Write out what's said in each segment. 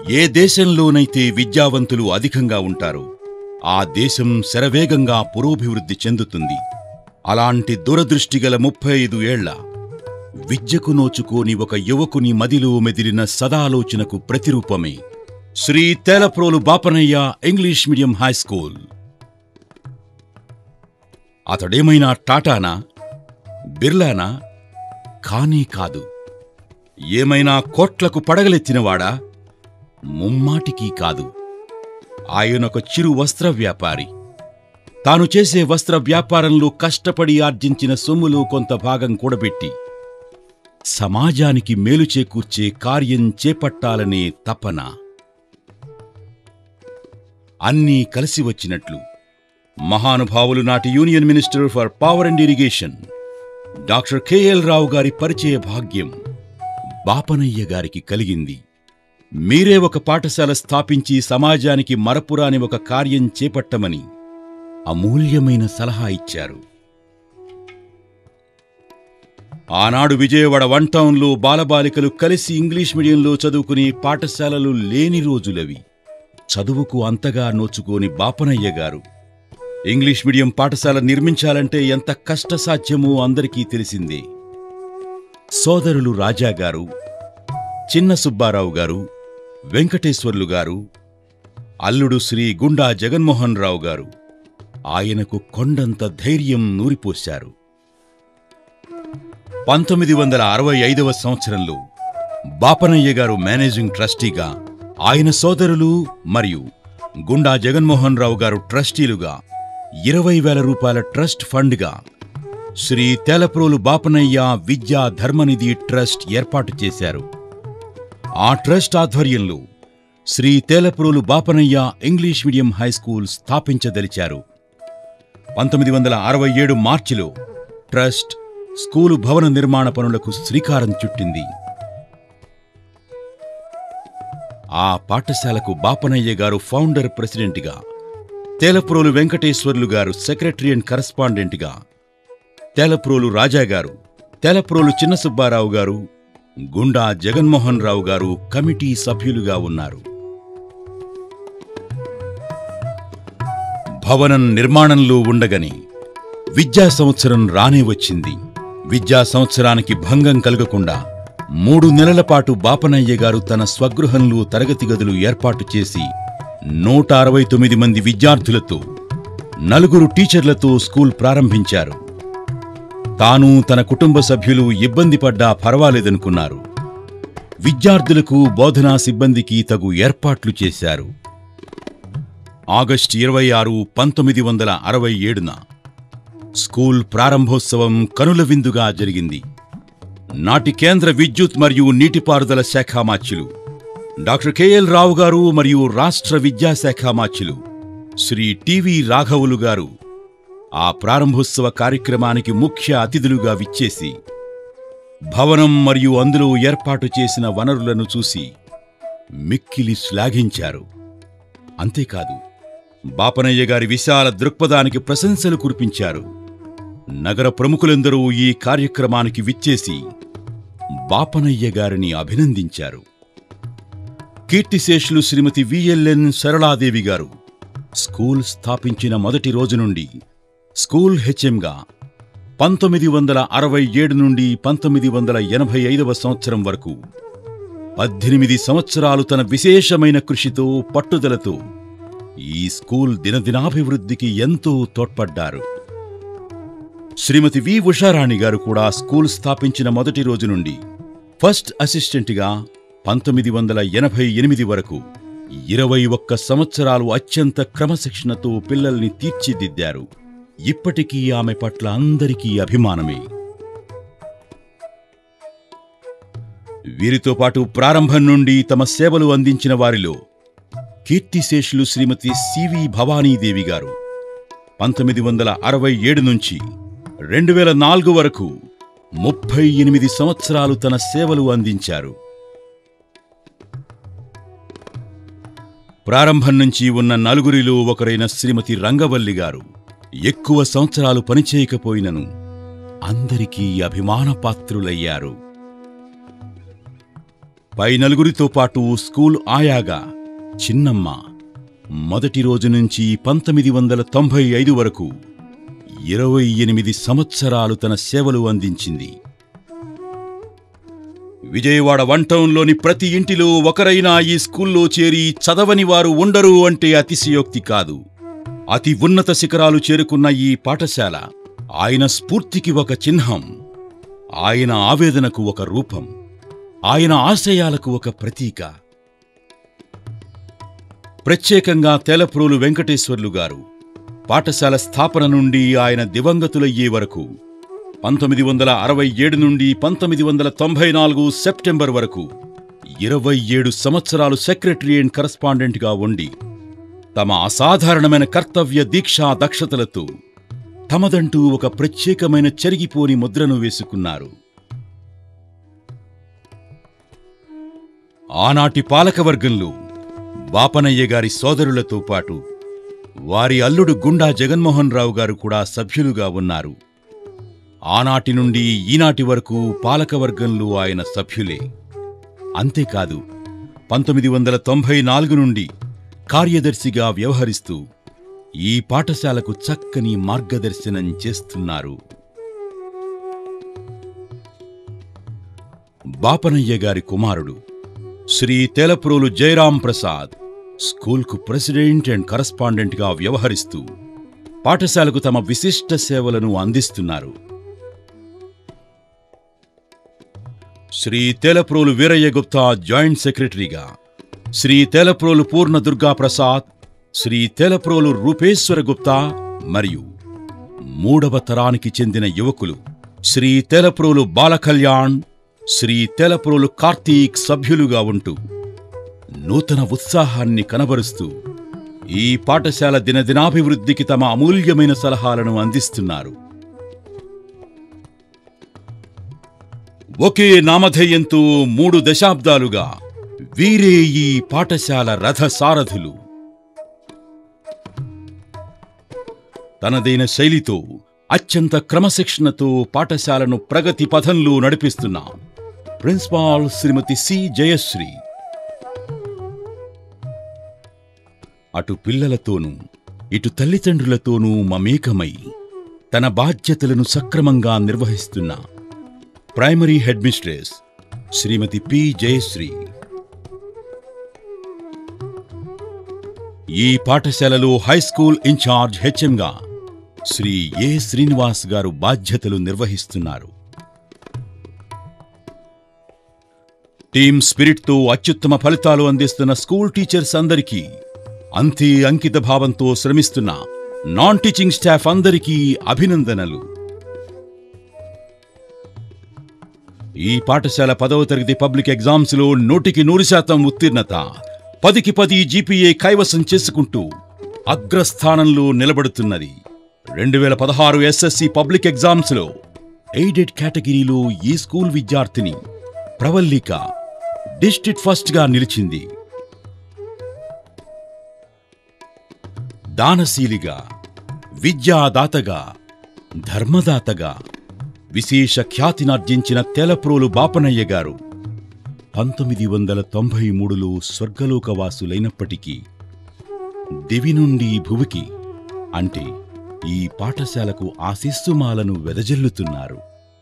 ఏ దేశంలోనైతే విద్యావంతులు అధికంగా ఉంటారో ఆ దేశం శరవేగంగా పురోభివృద్ధి చెందుతుంది అలాంటి దురదృష్టిగల ముప్పై ఐదు ఏళ్ల విద్యకు నోచుకోని ఒక యువకుని మదిలో మెదిలిన సదాలోచనకు ప్రతిరూపమే Shri Telaprolu Bapanaiah English medium high school అతడేమైనా టాటానా బిర్లానా కానీ కాదు ఏమైనా కోట్లకు పడగలెత్తినవాడా ముమ్మాటికి కాదు ఆయనొక చిరు వస్త్ర వ్యాపారి తాను చేసే వస్త్ర వ్యాపారంలో కష్టపడి ఆర్జించిన సొమ్ములో కొంత భాగం కూడబెట్టి సమాజానికి మేలు చేకూర్చే కార్యం చేపట్టాలనే తపన అన్నీ కలిసి వచ్చినట్లు మహానుభావులు నాటి union minister for power and irrigation doctor K L Rao గారి పరిచయ భాగ్యం బాపనయ్య గారికి కలిగింది మీరే ఒక పాఠశాల స్థాపించి సమాజానికి మరపురాని ఒక కార్యం చేపట్టమని అమూల్యమైన సలహా ఇచ్చారు ఆనాడు విజయవాడ వన్ టౌన్లో బాలబాలికలు కలిసి ఇంగ్లీష్ మీడియంలో చదువుకునే పాఠశాలలు లేని రోజులవి చదువుకు అంతగా నోచుకోని బాపనయ్య గారు ఇంగ్లీష్ మీడియం పాఠశాల నిర్మించాలంటే ఎంత కష్టసాధ్యమో అందరికీ తెలిసిందే సోదరులు రాజా గారు చిన్న సుబ్బారావు గారు వెంకటేశ్వర్లు గారు అల్లుడు శ్రీ గుండా జగన్మోహన్ రావు గారు ఆయనకు కొండంత ధైర్యం నూరిపోశారు పంతొమ్మిది వందల అరవై ఐదవ సంవత్సరంలో బాపనయ్య గారు మేనేజింగ్ ట్రస్టీగా ఆయన సోదరులు మరియు గుండా జగన్మోహన్ రావు గారు ట్రస్టీలుగా ఇరవై వేల రూపాయల ట్రస్ట్ ఫండ్గా శ్రీ తేలప్రోలు బాపనయ్య విద్యా ధర్మనిధి ట్రస్ట్ ఏర్పాటు చేశారు ఆ ట్రస్ట్ ఆధ్వర్యంలో Shri Telaprolu Bapanaiah English medium high school స్థాపించదలిచారు పంతొమ్మిది వందల అరవై ఏడు మార్చిలో ట్రస్ట్ స్కూలు భవన నిర్మాణ పనులకు శ్రీకారం చుట్టింది ఆ పాఠశాలకు బాపనయ్య గారు ఫౌండర్ ప్రెసిడెంట్గా తేలప్రోలు వెంకటేశ్వర్లు గారు సెక్రటరీ అండ్ కరస్పాండెంట్గా తేలప్రోలు రాజా గారు తేలప్రోలు చిన్న సుబ్బారావు గారు గుండా జగన్మోహన్ రావు గారు కమిటీ సభ్యులుగా ఉన్నారు భవనం నిర్మాణంలో ఉండగని విద్యా సంవత్సరం రానే వచ్చింది విద్యా సంవత్సరానికి భంగం కలగకుండా మూడు నెలల పాటు బాపనయ్య గారు తన స్వగృహంలో తరగతి గదులు ఏర్పాటు చేసి నూట అరవై తొమ్మిది మంది విద్యార్థులతో నలుగురు టీచర్లతో స్కూల్ ప్రారంభించారు తాను తన కుటుంబ సభ్యులు ఇబ్బంది పడ్డా పర్వాలేదనుకున్నారు విద్యార్థులకు బోధనా సిబ్బందికి తగు ఏర్పాట్లు చేశారు ఆగస్టు ఇరవై ఆరు పంతొమ్మిది వందల అరవై ఏడున స్కూల్ ప్రారంభోత్సవం కనుల విందుగా జరిగింది నాటి కేంద్ర విద్యుత్ మరియు నీటిపారుదల శాఖ మాచ్యులు డాక్టర్ కెఎల్ రావు గారు మరియు రాష్ట్ర విద్యాశాఖ మాచ్యులు శ్రీ టివి రాఘవులు గారు ఆ ప్రారంభోత్సవ కార్యక్రమానికి ముఖ్య అతిథులుగా విచ్చేసి భవనం మరియు అందులో ఏర్పాటు చేసిన వనరులను చూసి మిక్కిలి శ్లాఘించారు అంతేకాదు బాపనయ్య గారి విశాల దృక్పథానికి ప్రశంసలు కురిపించారు నగర ప్రముఖులెందరూ ఈ కార్యక్రమానికి విచ్చేసి బాపనయ్య గారిని అభినందించారు కీర్తిశేషులు శ్రీమతి విఎల్ఎన్ సరళాదేవి గారు స్కూల్ స్థాపించిన మొదటి రోజు నుండి స్కూల్ హెచ్ఎంగా పంతొమ్మిది వందల అరవై ఏడు నుండి పంతొమ్మిది వందల ఎనభై ఐదవ సంవత్సరం వరకు పద్దెనిమిది సంవత్సరాలు తన విశేషమైన కృషితో పట్టుదలతో ఈ స్కూల్ దినదినాభివృద్ధికి ఎంతో తోడ్పడ్డారు శ్రీమతి వి ఉషారాణి గారు కూడా స్కూల్ స్థాపించిన మొదటి రోజు నుండి ఫస్ట్ అసిస్టెంట్గా పంతొమ్మిది వందల ఎనభై ఎనిమిది వరకు ఇరవై ఒక్క సంవత్సరాలు అత్యంత క్రమశిక్షణతో పిల్లల్ని తీర్చిదిద్దారు ఇప్పటికీ ఆమె పట్ల అందరికీ అభిమానమే వీరితో పాటు ప్రారంభం నుండి తమ సేవలు అందించిన వారిలో కీర్తిశేషులు శ్రీమతి సివి భవానీదేవి గారు పంతొమ్మిది వందల అరవై ఏడు నుంచి రెండు వేల నాలుగు వరకు ముప్పై ఎనిమిది సంవత్సరాలు తన సేవలు అందించారు ప్రారంభం నుంచి ఉన్న నలుగురిలో ఒకరైన శ్రీమతి రంగవల్లి గారు ఎక్కువ సంవత్సరాలు పనిచేయకపోయినను అందరికీ అభిమానపాత్రులయ్యారు పై నలుగురితో పాటు స్కూల్ ఆయాగా చిన్నమ్మ మొదటి రోజు నుంచి పంతొమ్మిది వందల తొంభై ఐదు వరకు ఇరవై ఎనిమిది సంవత్సరాలు తన సేవలు అందించింది విజయవాడ వన్ టౌన్లోని ప్రతి ఇంటిలో ఒకరైనా ఈ స్కూల్లో చేరి చదవని వారు ఉండరు అంటే అతిశయోక్తి కాదు అతి ఉన్నత శిఖరాలు చేరుకున్న ఈ పాఠశాల ఆయన స్ఫూర్తికి ఒక చిహ్నం ఆయన ఆవేదనకు ఒక రూపం ఆయన ఆశయాలకు ఒక ప్రతీక ప్రత్యేకంగా తేలప్రోలు వెంకటేశ్వర్లు గారు పాఠశాల స్థాపన నుండి ఆయన దివంగతులయ్యే వరకు పంతొమ్మిది వందల అరవై ఏడు నుండి పంతొమ్మిది వందల తొంభై నాలుగు సెప్టెంబర్ వరకు ఇరవై ఏడు సంవత్సరాలు సెక్రటరీ అండ్ కరస్పాండెంట్గా ఉండి తమ అసాధారణమైన కర్తవ్య దీక్షా దక్షతలతో తమదంటూ ఒక ప్రత్యేకమైన చెరిగిపోని ముద్రను వేసుకున్నారు ఆనాటి పాలకవర్గంలో బాపనయ్య గారి సోదరులతో పాటు వారి అల్లుడు గుండా జగన్మోహన్ రావు గారు కూడా సభ్యులుగా ఉన్నారు ఆనాటి నుండి ఈనాటి వరకు పాలకవర్గంలో ఆయన సభ్యులే అంతేకాదు పంతొమ్మిది వందల తొంభై నాలుగు నుండి కార్యదర్శిగా వ్యవహరిస్తూ ఈ పాఠశాలకు చక్కని మార్గదర్శనం చేస్తున్నారు బాపనయ్య గారి కుమారుడు శ్రీ తేలప్రోలు జయరాం ప్రసాద్ స్కూల్కు ప్రెసిడెంట్ అండ్ కరస్పాండెంట్గా వ్యవహరిస్తూ పాఠశాలకు తమ విశిష్ట సేవలను అందిస్తున్నారు శ్రీ తేలప్రోలు వీరయ్య గుప్తా జాయింట్ సెక్రటరీగా శ్రీ తేలప్రోలు పూర్ణ దుర్గా ప్రసాద్ శ్రీ తేలప్రోలు రూపేశ్వర గుప్తా మరియు మూడవ తరానికి చెందిన యువకులు శ్రీ తేలప్రోలు బాలకళ్యాణ్ శ్రీ తేలప్రోలు కార్తీక్ సభ్యులుగా ఉంటూ నూతన ఉత్సాహాన్ని కనబరుస్తూ ఈ పాఠశాల దినదినాభివృద్ధికి తమ అమూల్యమైన సలహాలను అందిస్తున్నారు ఒకే నామధేయంతో మూడు దశాబ్దాలుగా వీరే ఈ పాఠశాల రథ సారథులు తనదైన శైలితో అత్యంత క్రమశిక్షణతో పాఠశాలను ప్రగతి పథంలో నడిపిస్తున్న ప్రిన్సిపాల్ శ్రీమతి సి జయశ్రీ అటు పిల్లలతోనూ ఇటు తల్లిదండ్రులతోనూ మమేకమై తన బాధ్యతలను సక్రమంగా నిర్వహిస్తున్న primary head mistress Shrimati P Jayashri ఈ పాఠశాలలో హై స్కూల్ ఇన్ఛార్జ్ హెచ్ఎంగా శ్రీ ఏ శ్రీనివాస్ గారు బాధ్యతలు నిర్వహిస్తున్నారు టీమ్ స్పిరిట్తో అత్యుత్తమ ఫలితాలు అందిస్తున్న స్కూల్ టీచర్స్ అందరికీ అంతే అంకిత భావంతో శ్రమిస్తున్న నాన్ టీచింగ్ స్టాఫ్ అందరికీ అభినందనలు ఈ పాఠశాల పదవ తరగతి పబ్లిక్ ఎగ్జామ్స్ లో నూటికి నూరు శాతం ఉత్తీర్ణత పదికి పది జీపీఏ కైవసం చేసుకుంటూ అగ్రస్థానంలో నిలబడుతున్నది రెండు వేల పదహారు ఎస్ఎస్సి పబ్లిక్ ఎగ్జామ్స్ లో ఎయిడెడ్ కేటగిరీలో ఈ స్కూల్ విద్యార్థిని ప్రవల్లిక డిస్ట్రిక్ట్ ఫస్ట్ గా నిలిచింది దానశీలిగా విద్యాదాతగా ధర్మదాతగా విశేష ఖ్యాతినార్జించిన తెలప్రోలు బాపనయ్య గారు పంతొమ్మిది వందల తొంభై మూడులో స్వర్గలోకవాసులైనప్పటికీ దివి నుండి భువికి అంటే ఈ పాఠశాలకు ఆశీస్సుమాలను వెదజల్లుతున్నారు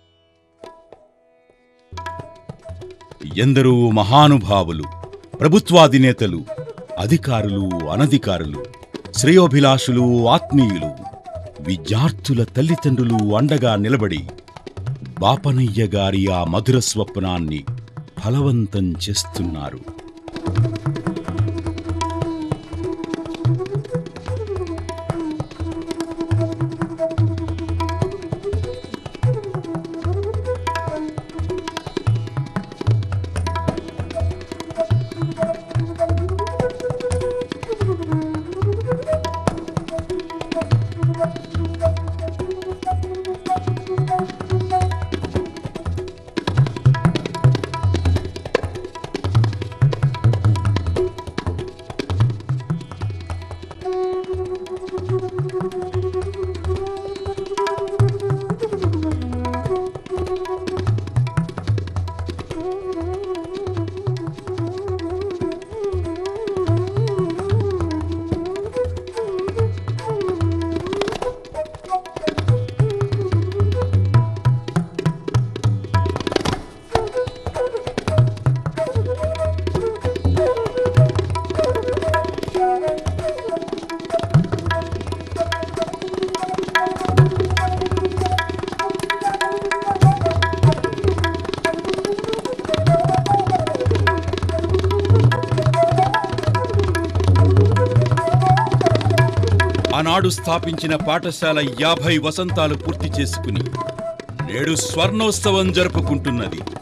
ఎందరో మహానుభావులు ప్రభుత్వాధినేతలు అధికారులు అనధికారులు శ్రేయోభిలాషులు ఆత్మీయులు విద్యార్థుల తల్లిదండ్రులు అండగా నిలబడి బాపనయ్య గారి ఆ మధుర స్వప్నాన్ని ఫలవంతం చేస్తున్నారు ఆనాడు స్థాపించిన పాఠశాల యాభై వసంతాలు పూర్తి చేసుకుని నేడు స్వర్ణోత్సవం జరుపుకుంటున్నది